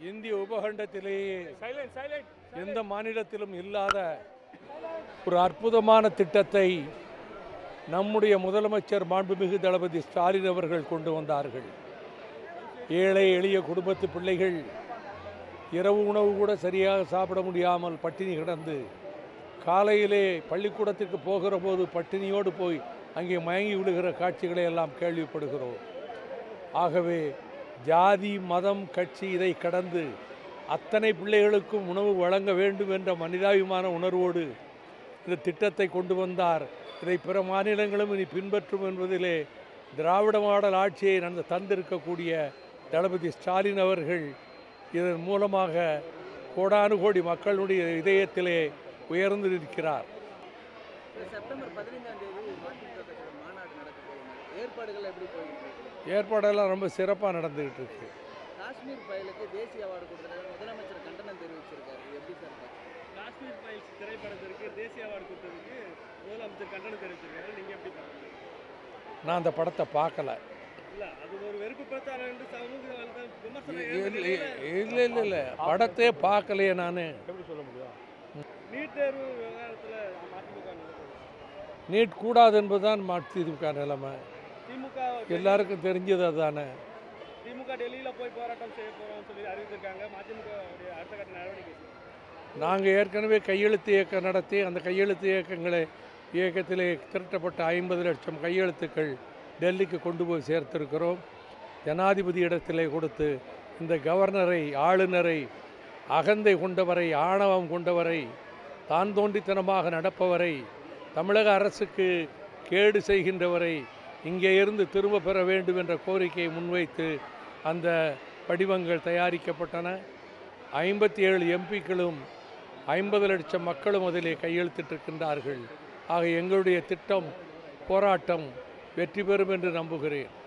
இந்திய உபகண்டத்திலேயே silent silent எந்த மாநிலத்திலும் இல்லாத ஒரு அற்புதமான திட்டத்தை நம்முடைய முதலமைச்சர் மாண்புமிகு தளபதி ஸ்டாலின் அவர்கள் கொண்டு வந்தார்கள் ஏழை எளிய குடும்பத்து பிள்ளைகள் இரவு உணவு கூட சரியாக சாப்பிட முடியாமல் பட்டினி கிடந்து காலையிலே பள்ளிக்கூடத்திற்கு போகிற போது பட்டினியோடு போய் அங்கே மயங்கி விடுகிற காட்சிகளை எல்லாம் கேள்விப்படுகிறோம் ஆகவே ஜாதி மதம் கட்சி இதை கடந்து அத்தனை பிள்ளைகளுக்கும் உணவு வழங்க வேண்டும் என்ற மனிதாபிமான உணர்வோடு இந்த திட்டத்தை கொண்டு வந்தார் இதை பிற மாநிலங்களும் இனி பின்பற்றும் என்பதிலே திராவிட மாடல் ஆட்சியை நடந்து தந்திருக்கக்கூடிய தளபதி ஸ்டாலின் அவர்கள் இதன் மூலமாக கோடானு கோடி மக்களுடைய இதயத்திலே உயர்ந்து நிற்கிறார் இந்த செப்டம்பர் பதினைந்தாம் தேதி மதிமுக கட்சியோட மாநாடு நடக்க போகுது ஏற்பாடுகள் எப்படி போயிட்டு இருக்கு ஏற்பாடெல்லாம் ரொம்ப சிறப்பாக நடந்துக்கிட்டு இருக்கு காஷ்மீர் ஃபைலுக்கு தேசிய அவார்டு கொடுத்ததாக முதலமைச்சர் கண்டனம் தெரிவிச்சிருக்காரு இது எப்படி சார் பாக்குறீங்க? காஷ்மீர் ஃபைல்ஸ் திரைப்படத்திற்கு தேசிய அவார்டு கொடுத்ததுக்கு முதலமைச்சர் கண்டனம் தெரிவிச்சிருக்காரு நீங்க எப்படி பாக்குறீங்க நான் அந்த படத்தை பார்க்கல இல்ல அது ஒரு வெறுப்பு பிரச்சாரம் என்று சமூக வலைதள விமர்சனம் இல்லை எழுந்த நிலையில இல்லை இல்லை இல்லை படத்தையே பார்க்கலையே நான் எப்படி சொல்ல முடியும் நீட் தேர்வு விவகாரத்துல மதிமுக நடக்குது. நீட் கூடாது என்பதுதான் மதிமுக நிலைமை திமுக எல்லாருக்கும் தெரிஞ்சது அதுதானே திமுக டெல்லியில போய் போராட்டம் செய்ய போறோம்னு சொல்லி அறிவித்திருக்காங்க மதிமுக உடைய அடுத்த கட்ட நடவடிக்கை நாங்கள் ஏற்கனவே கையெழுத்து இயக்கம் நடத்தி அந்த கையெழுத்து இயக்கங்களை இயக்கத்திலே திரட்டப்பட்ட ஐம்பது லட்சம் கையெழுத்துக்கள் டெல்லிக்கு கொண்டு போய் சேர்த்திருக்கிறோம் ஜனாதிபதி இடத்திலே கொடுத்து இந்த கவர்னரை ஆளுநரை அகந்தை கொண்டவரை ஆணவம் கொண்டவரை தான் தோண்டித்தனமாக நடப்பவரை தமிழக அரசுக்கு கேடு செய்கின்றவரை இங்கே இருந்து திரும்ப பெற வேண்டும் என்ற கோரிக்கையை முன்வைத்து அந்த படிவங்கள் தயாரிக்கப்பட்டன ஐம்பத்தி ஏழு எம்பிக்களும் ஐம்பது லட்சம் மக்களும் அதிலே கையெழுத்திட்டிருக்கின்றார்கள் ஆக எங்களுடைய திட்டம் போராட்டம் வெற்றி பெறும் என்று நம்புகிறேன்